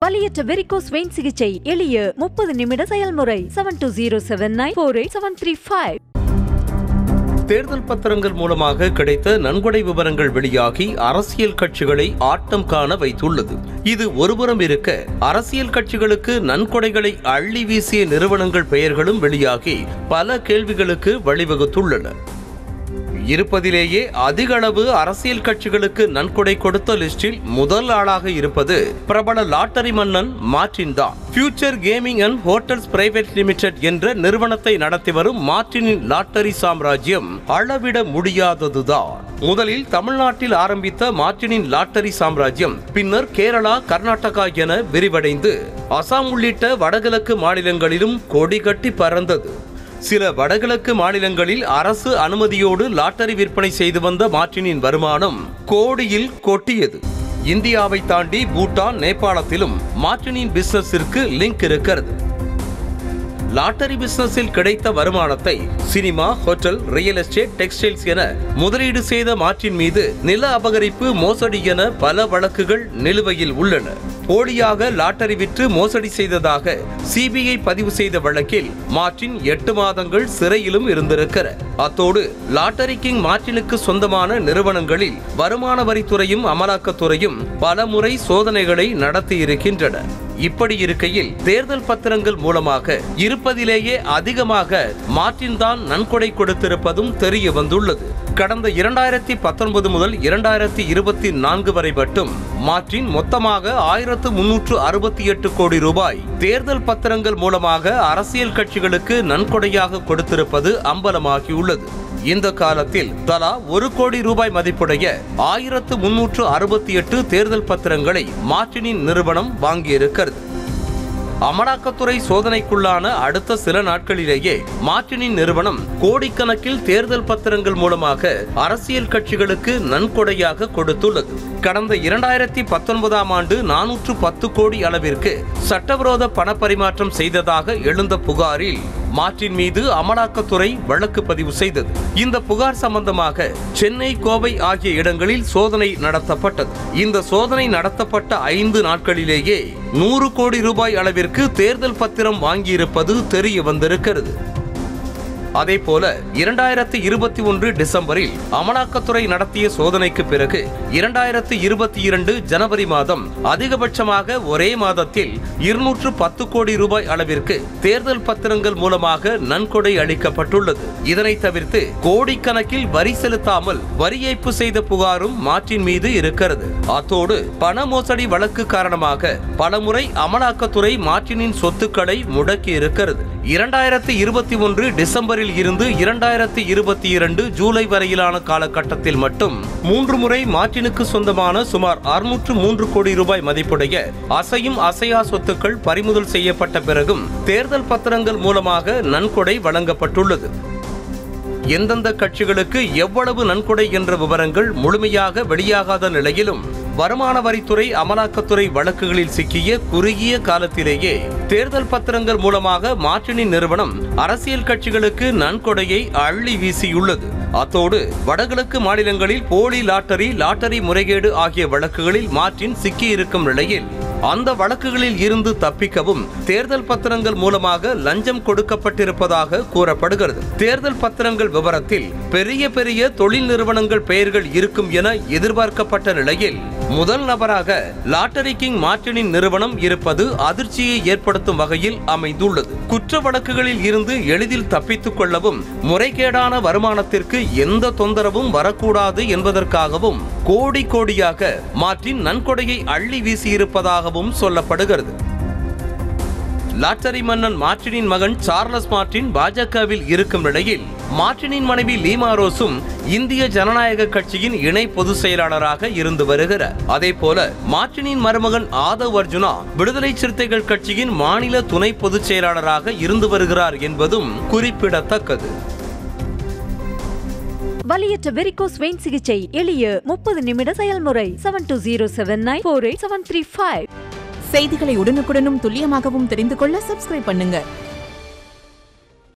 வலியற்ற varicose vein சிகிச்சை எளிய முப்பது நிமிட செயல்முறை seven two zero seven nine four eight seven three five தேர்தல் பத்திரங்கள் மூலமாக கிடைத்த நன்கொடை விவரங்கள் வெளியாகி அரசியல் கட்சிகளை ஆட்டம் காண வைத்துள்ளது இது ஒருபுறம் இருக்க அரசியல் கட்சிகளுக்கு நன்கொடைகளை அள்ளி வீசிய நிறுவனங்கள் பெயர்களும் வெளியாகி பல கேள்விகளுக்கு வழிவகுத்துள்ளன இருப்பதிலேயே அதிக அளவு அரசியல் கட்சிகளுக்கு நன்கொடை கொடுத்த லிஸ்டில் முதல் ஆளாக இருப்பது பிரபல லாட்டரி மன்னன் மார்டின் தான் future gaming and hotels private limited என்ற நிறுவனத்தை நடத்தி வரும் மார்டினின் லாட்டரி சாம்ராஜ்யம் அளவிட முடியாததுதான் முதலில் தமிழ்நாட்டில் ஆரம்பித்த மார்டினின் லாட்டரி சாம்ராஜ்யம் பின்னர் கேரளா கர்நாடகா என விரிவடைந்து அசாம் உள்ளிட்ட வடகிழக்கு மாநிலங்களிலும் கொடி கட்டி பறந்தது சில வடகிழக்கு மாநிலங்களில் அரசு அனுமதியோடு லாட்டரி விற்பனை செய்து வந்த மார்டினின் வருமானம் கோடியில் கொட்டியது இந்தியாவை தாண்டி பூட்டான் நேபாளத்திலும் மார்டினின் பிசினஸிற்கு லிங்க் இருக்கிறது லாட்டரி பிசினஸில் கிடைத்த வருமானத்தை cinema hotel real estate textiles என முதலீடு செய்த மார்டின் மீது நில அபகரிப்பு மோசடி என பல வழக்குகள் நிலுவையில் உள்ளன போலியாக லாட்டரி விற்று மோசடி செய்ததாக சிபிஐ பதிவு செய்த வழக்கில் மார்டின் எட்டு மாதங்கள் சிறையிலும் இருந்திருக்கிறார் அத்தோடு லாட்டரி கிங் மார்டினுக்கு சொந்தமான நிறுவனங்களில் வருமான வரித்துறையும் அமலாக்கத்துறையும் பலமுறை சோதனைகளை நடத்தியிருக்கின்றன இப்படி இருக்கையில் தேர்தல் பத்திரங்கள் மூலமாக இருப்பதிலேயே அதிகமாக மார்டின் தான் நன்கொடை கொடுத்திருப்பதும் தெரிய வந்துள்ளது கடந்த இரண்டாயிரத்தி பத்தொன்பது முதல் இரண்டாயிரத்தி இருபத்தி நான்கு வரை மட்டும் மார்டின் மொத்தமாக ஆயிரத்து முன்னூற்று அறுபத்தி எட்டு கோடி ரூபாய் தேர்தல் பத்திரங்கள் மூலமாக அரசியல் கட்சிகளுக்கு நன்கொடையாக கொடுத்திருப்பது அம்பலமாகியுள்ளது இந்த காலத்தில் தலா ஒரு கோடி ரூபாய் மதிப்புடைய ஆயிரத்து முன்னூற்று அறுபத்தி எட்டு தேர்தல் பத்திரங்களை மார்டினின் நிறுவனம் வாங்கியிருக்கிறது அமலாக்கத்துறை சோதனைக்குள்ளான அடுத்த சில நாட்களிலேயே மார்டினின் நிறுவனம் கோடிக்கணக்கில் தேர்தல் பத்திரங்கள் மூலமாக அரசியல் கட்சிகளுக்கு நன்கொடையாக கொடுத்துள்ளது கடந்த இரண்டாயிரத்தி பத்தொன்பதாம் ஆண்டு நானூற்று பத்து கோடி அளவிற்கு சட்டவிரோத பணப்பரிமாற்றம் செய்ததாக எழுந்த புகாரில் மார்டின் மீது அமலாக்கத்துறை வழக்கு பதிவு செய்தது இந்த புகார் சம்பந்தமாக சென்னை கோவை ஆகிய இடங்களில் சோதனை நடத்தப்பட்டது இந்த சோதனை நடத்தப்பட்ட ஐந்து நாட்களிலேயே நூறு கோடி ரூபாய் அளவிற்கு தேர்தல் பத்திரம் வாங்கியிருப்பது தெரிய வந்திருக்கிறது அதே போல இரண்டாயிரத்தி இருபத்தி ஒன்று டிசம்பரில் அமலாக்கத்துறை நடத்திய சோதனைக்கு பிறகு இரண்டாயிரத்தி இருபத்தி இரண்டு ஜனவரி மாதம் அதிகபட்சமாக ஒரே மாதத்தில் இருநூற்று பத்து கோடி ரூபாய் அளவிற்கு தேர்தல் பத்திரங்கள் மூலமாக நன்கொடை அளிக்கப்பட்டுள்ளது இதனை தவிர்த்து கோடிக்கணக்கில் வரி செலுத்தாமல் வரி ஏய்ப்பு செய்த புகாரும் மாற்றின் மீது இருக்கிறது அத்தோடு பண மோசடி வழக்கு காரணமாக பலமுறை அமலாக்கத்துறை மாற்றினின் சொத்துக்களை முடக்கி இருக்கிறது இரண்டாயிரத்தி இருபத்தி ஒன்று டிசம்பரில் இருந்து இரண்டாயிரத்தி இருபத்தி இரண்டு ஜூலை வரையிலான காலகட்டத்தில் மட்டும் மூன்று முறை மார்டினுக்கு சொந்தமான சுமார் அறுநூற்று மூன்று கோடி ரூபாய் மதிப்புடைய அசையும் அசையா சொத்துக்கள் பறிமுதல் செய்யப்பட்ட பிறகும் தேர்தல் பத்திரங்கள் மூலமாக நன்கொடை வழங்கப்பட்டுள்ளது எந்தெந்த கட்சிகளுக்கு எவ்வளவு நன்கொடை என்ற விவரங்கள் முழுமையாக வெளியாகாத நிலையிலும் வருமான வரித்துறை அமலாக்கத்துறை வழக்குகளில் சிக்கிய குறுகிய காலத்திலேயே தேர்தல் பத்திரங்கள் மூலமாக மார்டினின் நிறுவனம் அரசியல் கட்சிகளுக்கு நன்கொடையை அள்ளி வீசியுள்ளது அத்தோடு வடகிழக்கு மாநிலங்களில் போலி லாட்டரி லாட்டரி முறைகேடு ஆகிய வழக்குகளில் மார்டின் சிக்கியிருக்கும் நிலையில் அந்த வழக்குகளில் இருந்து தப்பிக்கவும் தேர்தல் பத்திரங்கள் மூலமாக லஞ்சம் கொடுக்கப்பட்டிருப்பதாக கூறப்படுகிறது தேர்தல் பத்திரங்கள் விவரத்தில் பெரிய பெரிய தொழில் நிறுவனங்கள் பெயர்கள் இருக்கும் என எதிர்பார்க்கப்பட்ட நிலையில் முதல் நபராக லாட்டரி கிங் மார்டினின் நிறுவனம் இருப்பது அதிர்ச்சியை ஏற்படுத்தும் வகையில் அமைந்துள்ளது குற்ற வழக்குகளில் இருந்து எளிதில் தப்பித்துக் கொள்ளவும் முறைகேடான வருமானத்திற்கு எந்த தொந்தரவும் வரக்கூடாது என்பதற்காகவும் கோடி கோடியாக மார்டின் நன்கொடையை அள்ளி வீசியிருப்பதாகவும் சொல்லப்படுகிறது லாட்டரி மன்னன் மார்டினின் மகன் சார்லஸ் மார்டின் பாஜகவில் இருக்கும் நிலையில் மார்டினின் மனைவி லீமா ரோஸும் இந்திய ஜனநாயக கட்சியின் இணை பொதுச் செயலாளராக இருந்து வருகிறார் அதே போல மார்டினின் மருமகன் ஆதவ் அர்ஜுனா விடுதலை சிறுத்தைகள் கட்சியின் மாநில துணை பொதுச் செயலாளராக இருந்து வருகிறார் என்பதும் குறிப்பிடத்தக்கது வலியற்ற வெரிகோஸ் வெயின் சிகிச்சை எளிய முப்பது நிமிட செயல்முறை seven two zero seven nine four eight seven three five செய்திகளை உடனுக்குடனும் துல்லியமாகவும் தெரிந்து கொள்ள சப்ஸ்கிரைப் பண்ணுங்க